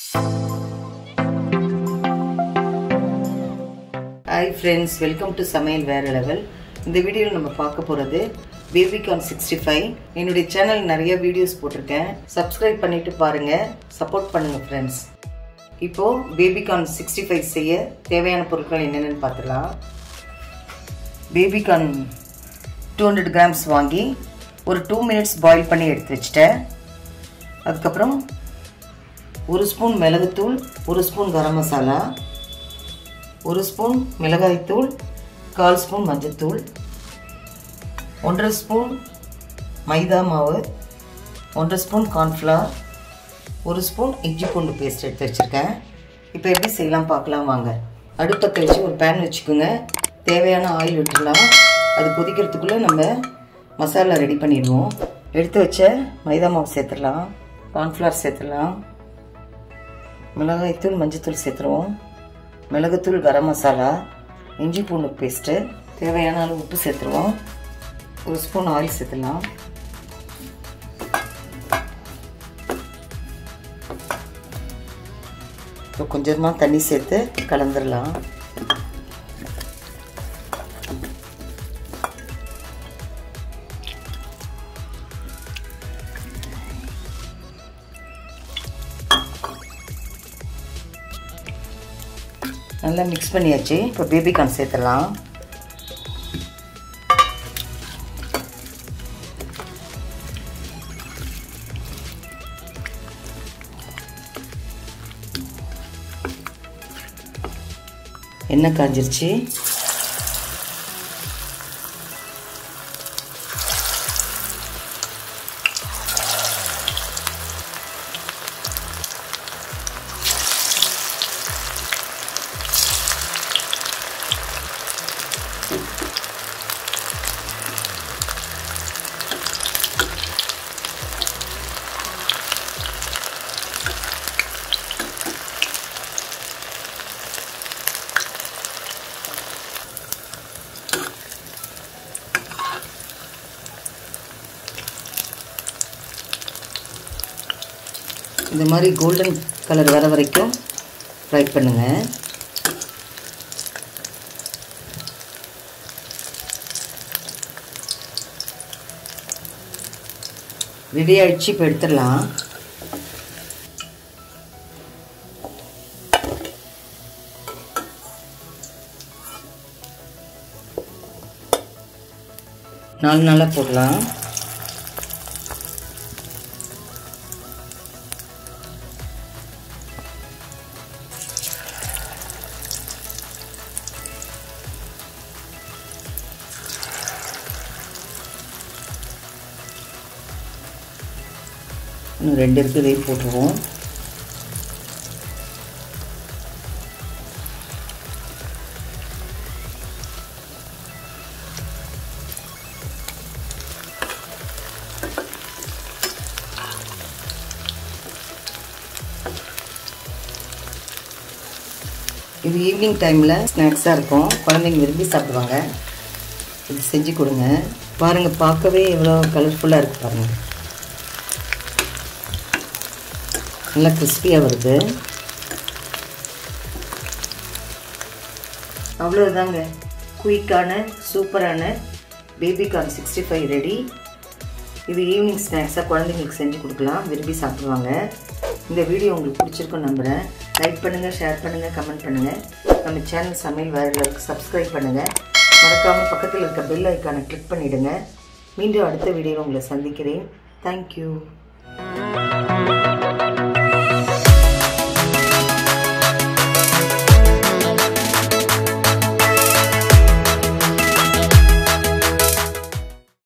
hi friends welcome to சமையல் வேற level இந்த வீடியோவில் நம்ம பார்க்க போகிறது பேபிகார்ன் சிக்ஸ்டி ஃபைவ் என்னுடைய சேனல் நிறைய வீடியோஸ் போட்டிருக்கேன் சப்ஸ்கிரைப் பண்ணிட்டு பாருங்கள் சப்போர்ட் பண்ணுங்கள் ஃப்ரெண்ட்ஸ் இப்போது பேபிகார்ன் சிக்ஸ்டி ஃபைவ் செய்ய தேவையான பொருட்கள் என்னென்னு பார்த்துக்கலாம் பேபிகார்ன் டூ ஹண்ட்ரட் கிராம்ஸ் வாங்கி ஒரு டூ மினிட்ஸ் பாயில் பண்ணி எடுத்து வச்சிட்டேன் அதுக்கப்புறம் ஒரு ஸ்பூன் மிளகுத்தூள் ஒரு ஸ்பூன் கரம் மசாலா ஒரு ஸ்பூன் மிளகாய்த்தூள் கால் ஸ்பூன் மஞ்சத்தூள் ஒன்றரை ஸ்பூன் மைதா மாவு ஒன்றரை ஸ்பூன் கார்ன்ஃப்ளவர் ஒரு ஸ்பூன் இஞ்சி பூண்டு பேஸ்ட் எடுத்து வச்சுருக்கேன் இப்போ எப்படி செய்யலாம் பார்க்கலாம் வாங்க அடுப்பத்தை வச்சு ஒரு பேன் வச்சுக்கோங்க தேவையான ஆயில் விட்டுடலாம் அது கொதிக்கிறதுக்குள்ளே நம்ம மசாலா ரெடி பண்ணிடுவோம் எடுத்து வச்ச மைதா மாவு சேர்த்துடலாம் கார்ன்ஃப்ளவர் சேர்த்துடலாம் மிளகாய்த்தூள் மஞ்சத்தூள் சேர்த்துருவோம் மிளகுத்தூள் கரம் மசாலா இஞ்சி பூண்டு பேஸ்ட்டு தேவையான அளவு உப்பு சேர்த்துருவோம் ஒரு ஸ்பூன் ஆயில் சேர்த்துடலாம் இப்போ கொஞ்சமாக தண்ணி சேர்த்து கலந்துடலாம் நல்லா மிக்ஸ் பண்ணியாச்சு இப்போ பேபிகார்ன் சேர்த்துடலாம் எண்ணெய் காஞ்சிருச்சு இந்த மாதிரி கோல்டன் கலர் வர வரைக்கும் ஃப்ரை பண்ணுங்கள் ரெடி ஆகிடுச்சு இப்போ எடுத்துடலாம் நாலு நாளாக போடலாம் இன்னும் ரெண்டு இருக்குது இதையும் போட்டுருவோம் இது ஈவினிங் டைமில் ஸ்நாக்ஸாக இருக்கும் குழந்தைங்க விரும்பி சாப்பிடுவாங்க இது செஞ்சு கொடுங்க பாருங்கள் பார்க்கவே எவ்வளோ கலர்ஃபுல்லாக இருக்குது பாருங்கள் நல்லா கிறிஸ்பியாக வருது அவ்வளோதாங்க குயிக்கான சூப்பரான பேபிகார்ன் சிக்ஸ்டி ஃபைவ் ரெடி இது ஈவினிங் ஸ்நாக்ஸாக குழந்தைங்களுக்கு செஞ்சு கொடுக்கலாம் விரும்பி சாப்பிடுவாங்க இந்த வீடியோ உங்களுக்கு பிடிச்சிருக்குன்னு நம்புகிறேன் லைக் பண்ணுங்கள் ஷேர் பண்ணுங்கள் கமெண்ட் பண்ணுங்கள் நம்ம சேனல் சமையல் வேறுகளுக்கு சப்ஸ்கிரைப் பண்ணுங்கள் மறக்காமல் பக்கத்தில் இருக்க பெல் ஐக்கானை கிளிக் பண்ணிவிடுங்க மீண்டும் அடுத்த வீடியோவில் உங்களை சந்திக்கிறேன் தேங்க்யூ